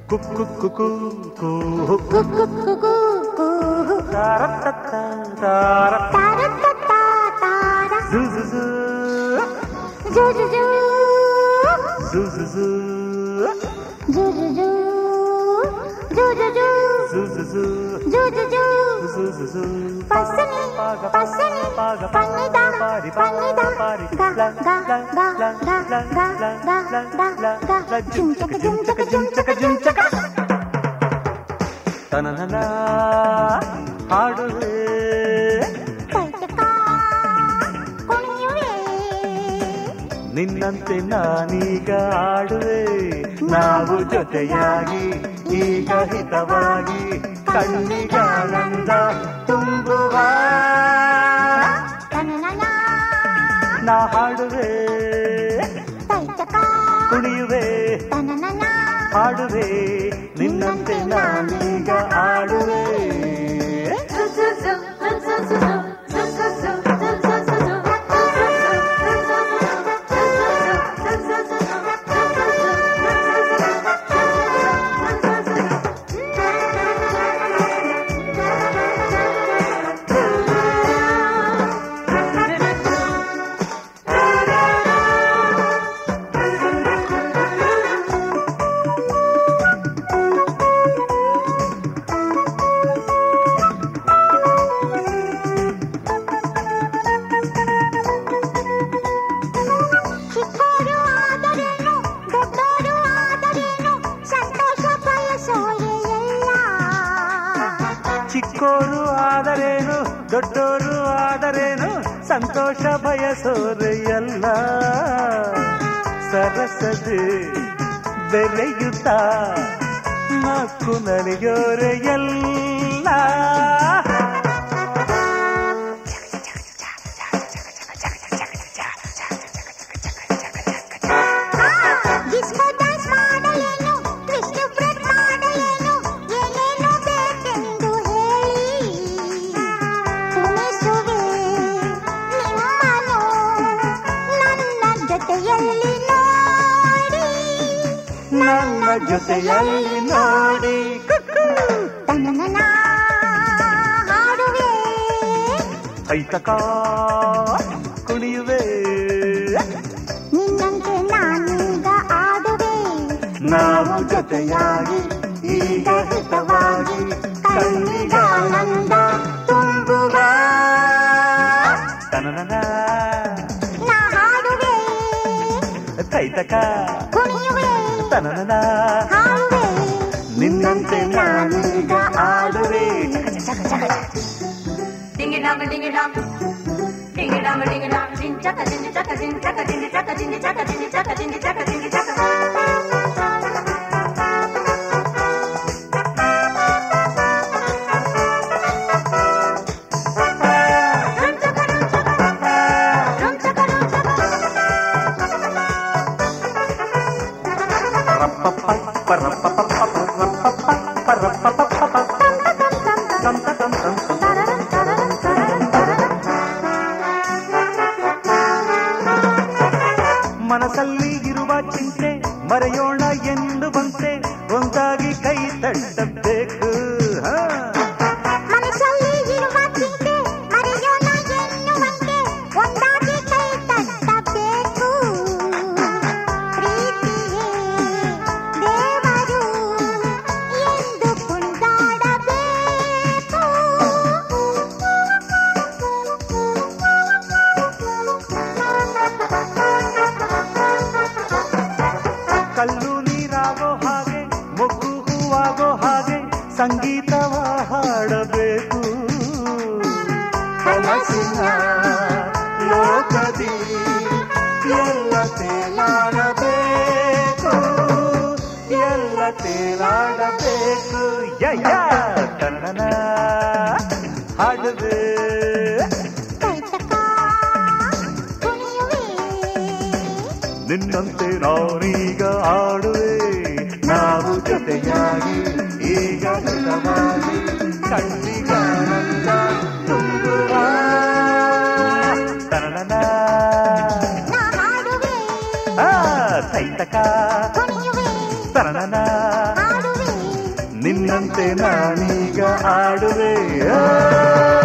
ಕುಕ್ಕು ಕುಕು ಕು ಕುಕ್ಕು ಕುಕು ಕೂಹು. ತಾರತ್ತತ್ತ ತಾರ ತಾರತ್ತತ್ತ ತಾರ. ಜು ಜು ಜು ಜು ಜು ಜು. ಜು ಜು ಜು ಜು ಜು ಜು. ಜು ಜು ಜು. ಜು ಜು ಜು ಜು ಜು ಜು. ಜು ಜು ಜು ಪಸನಿ, ಪಸನಿ, ಪನ್ನಿದ, ಪನ್ನಿದ. ಗ, ಗ, ಗ, ಗ, ಗ, ಗ, ಗ, ಗ, ಗ. ಜುಮ್ ಚಕ ಜುಮ್ ಚಕ ಜುಮ್ ಚಕ ಜುಮ್ ಚಕ. ತನನನ ಹಾಡುವೆ ಕೈತಕ ಕುಣಿಯುವೆ. ನಿನ್ನಂತೆ ನಾನೀಗ ಆಡುವೆ ನಾವು ಜೊತೆಯಾಗಿ ಈಗ ಹಿತವಾಗಿ ಕಣ್ಣಿಗಾನಂದ ತುಂಬುವ ತನನನ ನಾ ಹಾಡುವೆ ಕೈತಕ ಕುಣಿಯುವೆ ತನನನ ಹಾಡುವೆ ನಿನ್ನಂತೆ ನಾನೀಗ ಆಡುವೆ ಚಿಕ್ಕೋರು ಆದರೇನು ದೊಡ್ಡೋರು ಆದರೇನು ಸಂತೋಷ ಬಯಸೋರೆ ಎಲ್ಲ ಚಿಕ್ಕೋರು ಆದರೇನು ದೊಡ್ಡೋರು ಆದರೇನು ಸಂತೋಷ ಬಯಸೋರು ಎಲ್ಲ ಸರಸದೆ ಬೆರೆಯುತ್ತ ನಕ್ಕು ನಲಿಯೋರೆ ಎಲ್ಲ ಡಿಸ್ಕೋ ಡ್ಯಾನ್ಸ್ ಮಾಡಲೇನು ವಿಷ್ಣು ಬ್ರೆಡ್ ಮಾಡಲೇನು ಏನೇನು ಬೇಕೆಂದು ಹೇಳಿ ಕುಣಿಸುವೆ ನಿಮ್ಮನು ನನ್ನ ಜೊತೆಯಲ್ಲಿ ನೋಡಿ ನನ್ನ ಜೊತೆಯಲ್ಲಿ ನೋಡಿ ತನನನ ಹಾಡುವೆ ಐತಕ ಕುಣಿಯುವೆ ನಿನ್ನಂತೆ ನಾನೀಗ ಆಡುವೆ ನಾವು ಜೊತೆಯಾಗಿ ಈಗ ಹಿತವಾಗಿ ಕಣ್ಣಿಗಾನಂದ ತುಂಬುವ ತನನನ ನಾ ಹಾಡುವೆ ಕೈತಕ ಕುಣಿಯುವೆ ತನನನ ಹಾಡುವೆ ನಿನ್ನಂತೆ ನಾನೀಗ ಆಡುವೆ Ding it dong, ding it dong. Ding it dong, ding it dong. Ding chaka, ding chaka, ding chaka, ding chaka, ding chaka, ding chaka, ding chaka, ding chaka. Dum chaka, dum chaka. ಮನಸ್ಸಲ್ಲಿ ಇರುವ ಚಿಂತೆ ಮರೆಯೋಣ ಎಂದು ಬಂತೆ ಒಂದಾಗಿ ಕೈ ತಟ್ಟಬೇಕು ಹಾ. ಮನಸ್ಸಲ್ಲಿ ಇರುವ ಚಿಂತೆ ಮರೆಯೋಣ ಎನ್ನುವಂತೆ ಒಂದಾಗಿ ಕೈ ತಟ್ಟಬೇಕು ಪ್ರೀತಿಯೇ ದೇವರು ಎಂದು ಕುಣಿದಾಡಬೇಕು ಕಲ್ಲು ನೀರಾಗೋ ಹಾಗೆ ಮೊಗ್ಗು ಹೂವಾಗೋ ಹಾಗೆ ಸಂಗೀತವ ಹಾಡಬೇಕು ಕನಸಿನ ಲೋಕದಿ ಎಲ್ಲ ತೇಲಾಡಬೇಕು ಎಲ್ಲ ತೇಲಾಡಬೇಕು ಯಯ್ಯ ಕನ್ನಡನ ಹಾಡುವೆ ಕೈತಕ ಕುಣಿಯುವೆ ನಿನ್ನಂತೆ ನಾನೀಗ ಆಡುವೆ ನಾವು ಜೊತೆಯಾಗಿ ಈಗ ಹಿತವಾಗಿ ಕಣ್ಣಿಗಾನಂದ ತುಂಬುವ ತನನನ ನಾ ಹಾಡುವೆ ಆ, ಸೈತಕ ಕುಣಿಯುವೆ ತನನನ ಹಾಡುವೆ ನಿನ್ನಂತೆ ನಾನೀಗ ಆಡುವೆ ಆ